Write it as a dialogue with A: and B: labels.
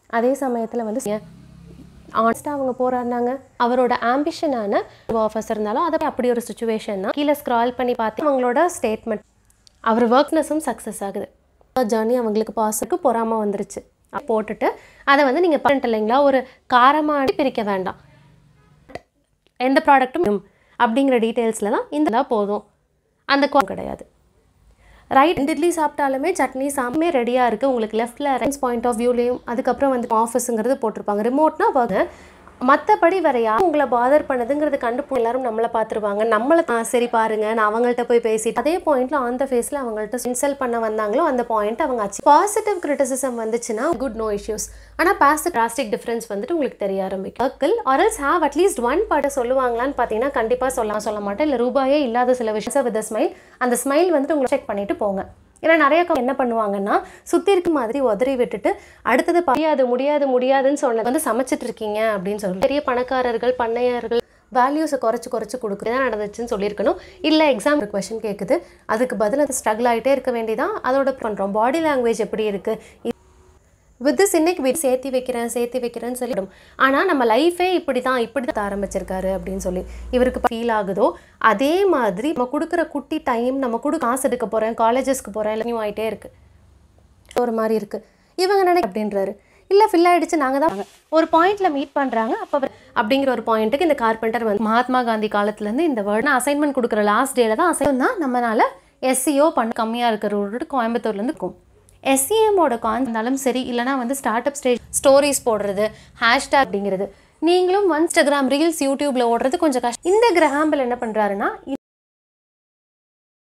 A: அதே சமயத்தில் வந்து ஆனஸ்ட்டாக அவங்க போராடினாங்க அவரோட ஆம்பிஷனான ஆஃபீஸர் இருந்தாலும் அதை அப்படி ஒரு சுச்சுவேஷன் தான் கீழே ஸ்க்ரால் பண்ணி பார்த்து அவங்களோட ஸ்டேட்மெண்ட் அவர் ஒர்க்னஸும் சக்ஸஸ் ஆகுது ஜேர்னி அவங்களுக்கு பாசிட்டிவ் பொறாமல் வந்துருச்சு போட்டுட்டு அதை வந்து நீங்கள் பண்ணிட்டு இல்லைங்களா ஒரு காரமாக பிரிக்க வேண்டாம் எந்த ப்ராடக்ட்டும் அப்படிங்கிற டீட்டெயில்ஸ்லாம் இந்த போதும் அந்த குவா கிடையாது ரைட் ரெண்டு இட்லி சாப்பிட்டாலுமே சட்னி சாமே ரெடியாக இருக்குது உங்களுக்கு லெஃப்ட்டில் ரைட்ஸ் பாயிண்ட் ஆஃப் வியூலேயும் அதுக்கப்புறம் வந்து ஆஃபீஸுங்கிறது போட்டிருப்பாங்க ரிமோட்னா வாங்க மற்றபடி வேற யாரும் உங்களை பாதர் பண்ணதுங்கிறது கண்டுப்போ எல்லாரும் நம்மளை பார்த்துருவாங்க நம்மளை ஆ, சரி பாருங்க நான் அவங்கள்ட்ட போய் பேசிட்டு அதே பாயிண்ட்ல ஆன் த ஃபேஸில் அவங்கள்ட்ட இன்சல்ட் பண்ண வந்தாங்களோ அந்த பாயிண்ட் அவங்க அச்சு பாசிட்டிவ் கிரிட்டிசிசம் வந்துச்சுன்னா குட் நோ இஷ்யூஸ் ஆனால் பாஸ்ட் டிராஸ்டிக் டிஃப்ரென்ஸ் வந்துட்டு உங்களுக்கு தெரிய ஆரம்பிக்கும் சர்க்கிள் ஆரல்ஸ் ஹாவ் அட்லீஸ்ட் ஒன் பாட்டை சொல்லுவாங்களான்னு பார்த்தீங்கன்னா கண்டிப்பாக சொல்லலாம் சொல்ல மாட்டேன் இல்லை ரூபாயே இல்லாத சில விஷயம் வித் ஸ்மைல் அந்த ஸ்மைல் வந்துட்டு உங்களை செக் பண்ணிட்டு போங்க ஏன்னா நிறைய கம் என்ன பண்ணுவாங்கன்னா சுற்றி இருக்க மாதிரி உதறி விட்டுட்டு அடுத்தது முடியாது முடியாது முடியாதுன்னு சொன்னது வந்து சமைச்சிட்டு இருக்கீங்க அப்படின்னு சொல்லி பெரிய பணக்காரர்கள் பண்ணையார்கள் வேல்யூஸை குறைச்சி குறைச்சி கொடுக்குறது தான் நடந்துச்சுன்னு சொல்லியிருக்கணும் இல்லை எக்ஸாம் கொஷின் கேட்குது அதுக்கு பதில் அது ஸ்ட்ரகிள் ஆகிட்டே இருக்க வேண்டியதான் அதோட பண்ணுறோம் பாடி லாங்குவேஜ் எப்படி இருக்குது வித் திஸ் இன்னைக்கு வீடு சேர்த்தி வைக்கிறேன் சேர்த்தி வைக்கிறேன்னு சொல்லிடும் ஆனால் நம்ம லைஃபே இப்படி தான் இப்படி தான் ஆரம்பிச்சிருக்காரு அப்படின்னு சொல்லி இவருக்கு ஃபீல் ஆகுதோ அதே மாதிரி நம்ம கொடுக்குற குட்டி டைம் நம்ம கொடு காசு எடுக்க போகிறேன் காலேஜஸ்க்கு போகிறேன் இல்லை நியூ ஆகிட்டே இருக்கு ஒரு மாதிரி இருக்கு இவங்க நினைக்க அப்படின்றாரு இல்லை ஃபில் ஆயிடுச்சு நாங்கள் தான் ஒரு பாயிண்ட்ல மீட் பண்ணுறாங்க அப்போ அப்படிங்கிற ஒரு பாயிண்ட்டுக்கு இந்த கார்பெண்டர் வந்து மகாத்மா காந்தி காலத்துலேருந்து இந்த வேர்டு அசைன்மெண்ட் கொடுக்குற லாஸ்ட் டேல தான் அசைன் தான் நம்மளால எஸ்சிஓ பண்ண கம்மியாக இருக்கிற ஒரு கோயம்புத்தூர்லேருந்து இருக்கும் எஸ்சிஎம்மோட கான் இருந்தாலும் சரி இல்லைனா வந்து ஸ்டார்ட் அப் ஸ்டேஜ் ஸ்டோரிஸ் போடுறது ஹேஷ்டாக் அப்படிங்கிறது நீங்களும் இன்ஸ்டாகிராம் ரீல்ஸ் யூடியூப்ல ஓடுறது கொஞ்சம் கஷ்டம் இந்த கிரஹாம்பில் என்ன பண்ணுறாருன்னா